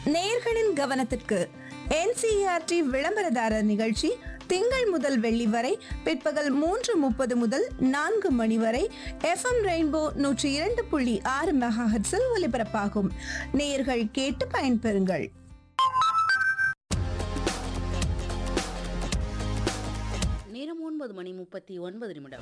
நேயர்களின் கவனத்திற்கு என்சிஆர்டி விளம்பரதாரர் நிகழ்ச்சி திங்கள் முதல் வெள்ளி வரை பிற்பகல் மூன்று முப்பது முதல் நான்கு மணி வரை எஃப்எம் ரெயின்போ நூற்றி இரண்டு புள்ளி ஆறு மெகாஹெட்ஸில் ஒலிபரப்பாகும் நேயர்கள் கேட்டு பயன்பெறுங்கள் நேரம் ஒன்பது மணி முப்பத்தி ஒன்பது நிமிடம்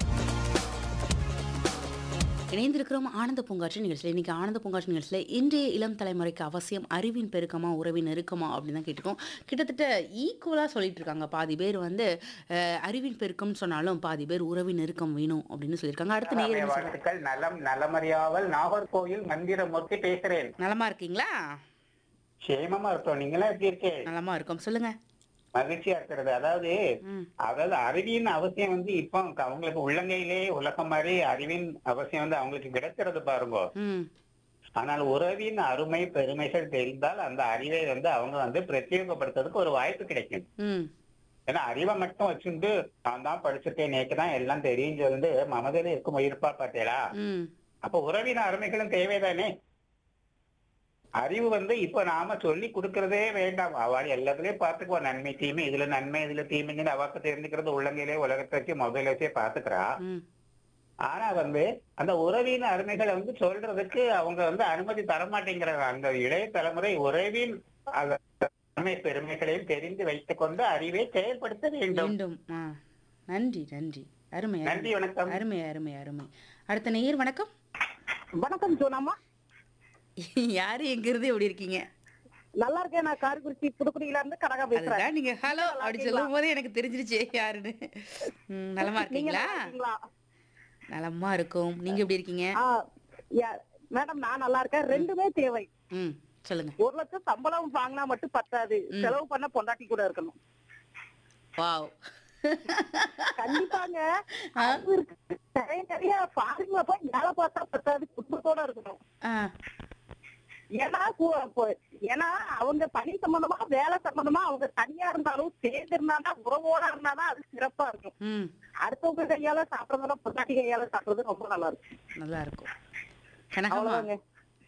இணைந்திருக்கிறோம் ஆனந்த பூங்காற்று நிகழ்ச்சியில் இன்னைக்கு ஆனந்த பூங்காற்று நிகழ்ச்சியில் இன்றைய இளம் தலைமுறைக்கு அவசியம் அறிவின் பெருக்கமா உறவின் நெருக்கமா அப்படின்னு தான் கேட்டிருக்கோம் கிட்டத்தட்ட ஈக்குவலாக சொல்லிட்டு இருக்காங்க பாதி பேர் வந்து அஹ், அறிவின் பெருக்கம்னு சொன்னாலும் பாதி பேர் உறவின் நெருக்கம் வேணும் அப்படின்னு சொல்லியிருக்காங்க அடுத்த நேரம் என்ன சொல்றாங்க? வாழ்த்துக்கள் நலம் நலமறியாவல் நாகர்கோயில் மந்திரமூர்த்தி பேசுறேன் நலமா இருக்கீங்களா சேமமா இருக்கோம் நீங்களா எப்படி இருக்கேன் நலமா இருக்கோம் சொல்லுங்க மகிழ்ச்சியா இருக்கிறது அதாவது ம் அதாவது அறிவின் அவசியம் வந்து இப்போ அவங்களுக்கு உள்ளங்கையிலே உலகம் மாதிரி அறிவின் அவசியம் வந்து அவங்களுக்கு கிடைக்கிறது பாருங்க ம் ஆனால் உறவின் அருமை பெருமைகள் தெரிந்தால் அந்த அறிவை வந்து அவங்க வந்து பிரத்யேகப்படுத்துறதுக்கு ஒரு வாய்ப்பு கிடைக்கும் ம் ஏன்னா அறிவை மட்டும் வச்சுட்டு நான் தான் படிச்சிருக்கேன் நேற்று தான் எல்லாம் தெரியும் சொல்லிட்டு மமதில இருக்கும் உயிர்ப்பா பார்த்தேளா ம் அப்ப உறவின் அருமைகளும் தேவைதானே அறிவு வந்து இப்ப நாம சொல்லி கொடுக்கறதே வேண்டாம் அவள் எல்லாத்துலயும் பாத்துக்குவா நன்மை தீமை இதுல நன்மை இதுல தீமைங்கன்னு அவாக்கு தெரிஞ்சுக்கிறது உள்ளங்கையிலே உலகத்தை வச்சு மொபைல் வச்சே பாத்துக்கிறா ம் ஆனா வந்து அந்த உறவின் அருமைகளை வந்து சொல்றதுக்கு அவங்க வந்து அனுமதி தர மாட்டேங்கிறாங்க அந்த இளைய தலைமுறை உறவின் அந்த அருமை பெருமைகளையும் தெரிந்து வைத்துக் கொண்டு அறிவை செயல்படுத்த வேண்டும் மீண்டும் ஆ நன்றி நன்றி அருமை அருமை. நன்றி வணக்கம் அருமை அருமை அருமை அடுத்த நேயர் வணக்கம் வணக்கம் சோனாமா யாரு எங்க இருந்து எப்படி இருக்கீங்க நல்லா இருக்கேன் நான் காரைக்குறிச்சி புதுக்குடியில இருந்து கனகா பேசுறேன் அதுதான் நீங்க ஹலோ அப்படி சொல்லும் போது எனக்கு தெரிஞ்சிருச்சு யாருன்னு ம், நலமா நீங்க இருக்கீங்களா நல்லா இருக்கீங்களா? நலமா இருக்கும் நீங்க எப்படி இருக்கீங்க ஆ, யா- மேடம் நான் நல்லா இருக்கேன் ரெண்டுமே தேவை ம் சொல்லுங்க ஒரு லட்சம் சம்பளம் வாங்கினா மட்டும் பத்தாது செலவு பண்ண பொண்டாட்டி கூட இருக்கணும் வாவ் கண்டிப்பாங்க அது இருக்கு. நிறைய நிறைய ஃபாரின்ல போய் வேலை பார்த்தா பத்தாது குடும்பத்தோட இருக்கணும் ஆ ஏன்னா கு- இப்போ- ஏன்னா அவங்க பணி சம்பந்தமா வேலை சம்பந்தமா அவங்க தனியா இருந்தாலும் சேர்ந்து இருந்தாதான் உறவோட இருந்தாதான் அது சிறப்பா இருக்கும் ம் அடுத்தவங்க கையால சாப்பிடறதோட பொண்டாட்டி கையால சாப்பிடுறது ரொம்ப நல்லா இருக்கும் நல்லா இருக்கும் கனகம்மா அவ்வளவுதாங்க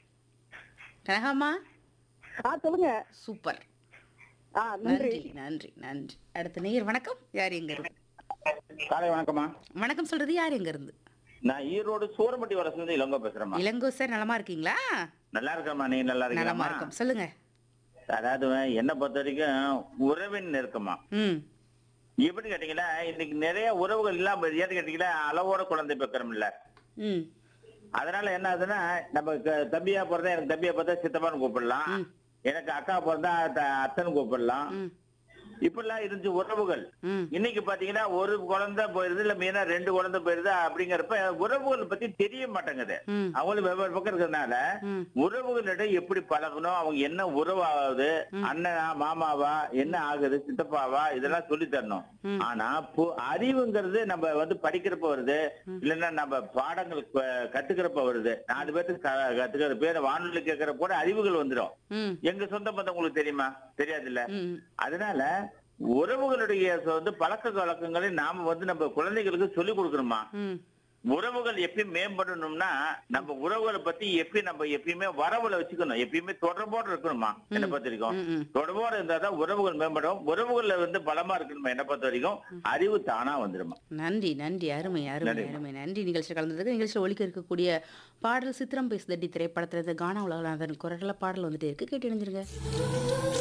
கனகம்மா ஆ சொல்லுங்க சூப்பர் ஆ நன்றி நன்றி நன்றி நன்றி அடுத்த நேயர் வணக்கம் யார் எங்க இருந்து காலை வணக்கம்மா வணக்கம் சொல்றது யார் எங்க இருந்து நான் ஈரோடு சூரமட்டி வரசுலேருந்து இளங்கோ பேசுறேம்மா இளங்கோ சார் நலமா இருக்கீங்களா நல்லா இருக்கேம்மா நீ நல்லா நலமா இருக்கீங்களா இருக்கும் சொல்லுங்க அதாவது என்ன பொறுத்த வரைக்கும் உறவின் நெருக்கமா ம் எப்படி கேட்டீங்கன்னா இன்னைக்கு நிறைய உறவுகள் இல்லாம ஏன்னு கேட்டீங்கன்னா அளவோட குழந்தை பெக்கிறோம்ல ம் அதனால என்ன ஆகுதுன்னா நம்ம க- தம்பியா பிறந்தா எனக்கு தம்பியா பார்த்தா சித்தப்பான்னு கூப்பிடலாம் ம். எனக்கு அக்கா பிறந்தா த- அத்தன்னு கூப்பிடலாம் ம் இப்படிலாம் இருந்துச்சு உறவுகள் ம் இன்னைக்கு பாத்தீங்கன்னா ஒரு குழந்தை போயிருது இல்ல மீனா ரெண்டு குழந்தை போயிருது அப்படிங்கிறப்ப உறவுகள் பத்தி தெரிய மாட்டேங்குது ம் அவங்களும் வெவ்வேறு பக்கம் இருக்கிறதுனால ம் உறவுகளிடம் எப்படி பழகணும் அவங்க என்ன உறவாகுது அண்ணனா மாமாவா என்ன ஆகுது சித்தப்பாவா இதெல்லாம் சொல்லி தரணும் ம். ஆனா பு- அறிவுங்கிறது நம்ம வந்து படிக்கிறப்ப வருது இல்லைன்னா நம்ம பாடங்கள் க- கத்துக்கிறப்ப வருது நாலு பேருக்கு க- கத்துக்கிற பேர் வானொலி கேட்கிற கூட அறிவுகள் வந்துடும் ம் எங்க சொந்த பந்தம் உங்களுக்கு தெரியுமா தெரியாது இல்ல ம் அதனால உறவுகளுடைய வந்து பழக்க வழக்கங்களை நாம வந்து நம்ம குழந்தைகளுக்கு சொல்லிக் கொடுக்கணுமா ம் உறவுகள் எப்பயும் மேம்படணும்னா நம்ம உறவுகளை பத்தி எப்படி நம்ம எப்பயுமே வரவுல வச்சுக்கணும் எப்பயுமே தொடர்போடு இருக்கணுமா என்ன பொறுத்த வரைக்கும் ம், ம். தொடர்போடு இருந்தாதான் உறவுகள் மேம்படும் உறவுகள்ல வந்து பலமா இருக்கணுமா என்ன பொறுத்த வரைக்கும் அறிவு தானா வந்துருமா நன்றி நன்றி அருமை அருமை நன்றி. அருமை நன்றி நிகழ்ச்சி கலந்ததுக்கு நிகழ்ச்சியில் ஒலிக்க இருக்கக்கூடிய பாடல் சித்திரம் பேசுதட்டி திரைப்படத்துல இருந்து கானா உலகநாதன் குரல்ல பாடல் வந்துட்டே இருக்கு கேட்டு இணைஞ்சிருங்க